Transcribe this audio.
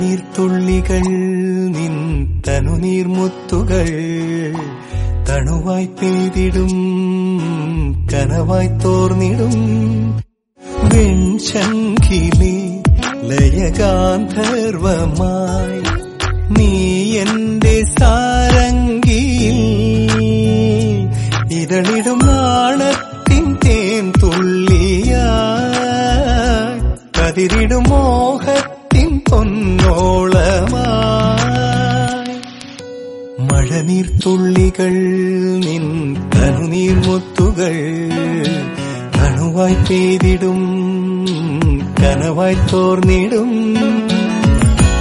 നീർത്തുള്ളികൾ നിൻ തനുനീർമുത്തുകൾ തണുവായി പെയ്തിടും കനവായി തോർന്നിടും വെൺശങ്കിലെ ലയഗാന്ധർവമായി നീ എന്റെ സാരംഗിയിൽ ഇതളിടും നാണത്തിൻ തേൻ തുള്ളിയായി കതിരിടും മോഹത്തിൻ പൊന്നോളമായി മഴനീർത്തുള്ളികൾ നിൻ തനുനീർമുത്തുകൾ തണുവായി പെയ്തിടും കനവായി തോർന്നിടും